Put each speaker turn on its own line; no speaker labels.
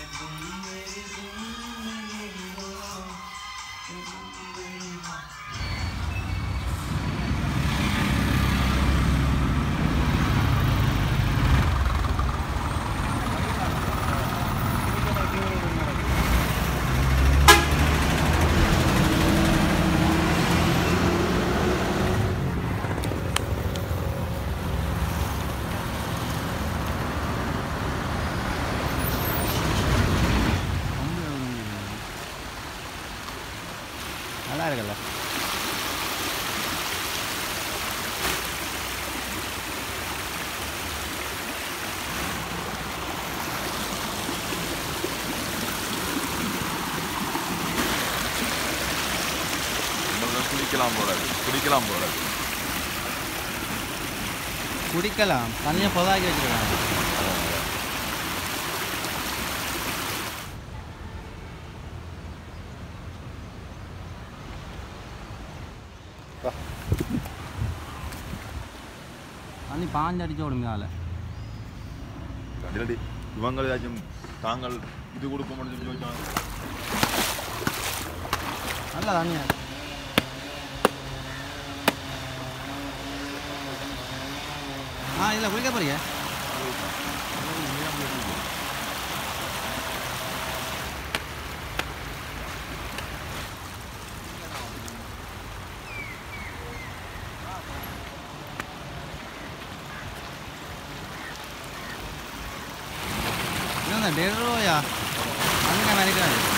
நல்லா இருக்குல்ல
நம்மளுக்கு குளிக்கலாம் போல இருக்கு. குடிக்கலாம் போல இருக்கு.
குடிக்கலாம் தனியாக புதாக்கி வச்சுருக்காங்க தண்ணி பாஞ்சு அடிச்சு விடும் மேலே
இல்லாட்டி இவங்க ஏதாச்சும் தாங்கள் இது கொடுக்க முடியும் யோசிச்சாங்க
நல்லா தண்ணியா இருக்கு. ஆ இல்லை குளிக்க போறீங்க என்ன டேட் ரூபாயா அங்கே நினைக்கிறாரு